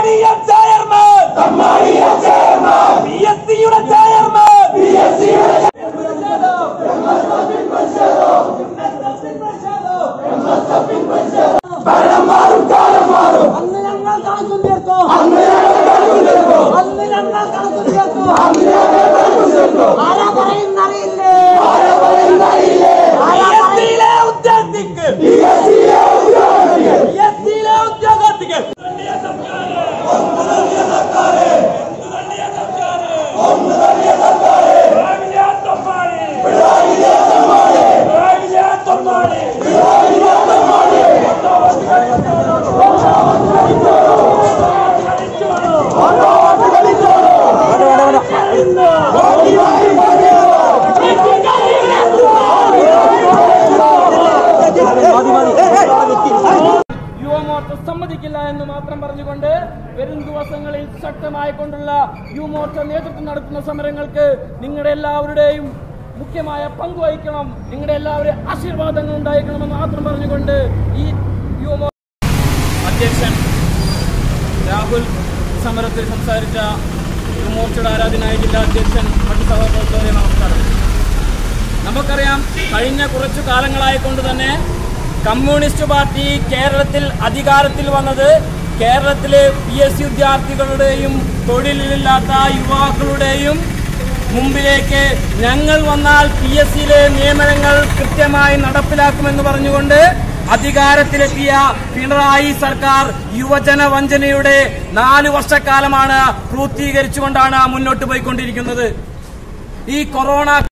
തമ്മാടിയ chairman P S സിയുടെ chairman അന്ന് ഞങ്ങൾ കണക്കും ചേർത്തു അന്ന് ഞങ്ങൾ കണക്കും ചേർത്തു ആരാ പറയുന്നറിയില്ലേ പി എസ് സിയിലെ ഉദ്യോഗസ്ഥിക്ക് പി എസ് സിയിലെ ഉദ്യോഗസ്ഥിക്ക് യുവമോർച്ച സമ്മതിക്കില്ല എന്ന് മാത്രം പറഞ്ഞുകൊണ്ട് വരും ദിവസങ്ങളിൽ ശക്തമായിക്കൊണ്ടുള്ള യുവമോർച്ച നേതൃത്വം നടത്തുന്ന സമരങ്ങൾക്ക് നിങ്ങളുടെ എല്ലാവരുടെയും മുഖ്യമായ പങ്ക് വഹിക്കണം നിങ്ങളുടെ എല്ലാവരുടെയും ആശീർവാദങ്ങൾ ഉണ്ടായിരിക്കണമെന്ന് മാത്രം പറഞ്ഞുകൊണ്ട് ഈ യുവമോർച്ച അധ്യക്ഷൻ രാഹുൽ സമരത്തിൽ സംസാരിച്ച യുവമോർച്ചയുടെ ആരാധനായ ജില്ലാ അധ്യക്ഷൻ മറ്റു സഹപ്രവർത്തകരെ നമസ്കാരം നമുക്കറിയാം കഴിഞ്ഞ കുറച്ചു കാലങ്ങളായി കൊണ്ട് തന്നെ കമ്മ്യൂണിസ്റ്റ് പാർട്ടി കേരളത്തിൽ അധികാരത്തിൽ വന്നത് കേരളത്തിലെ പി എസ് സി വിദ്യാർത്ഥികളുടെയും തൊഴിലില്ലാത്ത യുവാക്കളുടെയും മുമ്പിലേക്ക് ഞങ്ങൾ വന്നാൽ പി എസ് സിയിലെ നിയമനങ്ങൾ കൃത്യമായി നടപ്പിലാക്കുമെന്ന് പറഞ്ഞുകൊണ്ട് അധികാരത്തിലെത്തിയ പിണറായി സർക്കാർ യുവജന വഞ്ചനയുടെ നാല് വർഷക്കാലമാണ് പൂർത്തീകരിച്ചുകൊണ്ടാണ് മുന്നോട്ട് പോയിക്കൊണ്ടിരിക്കുന്നത് ഈ കൊറോണ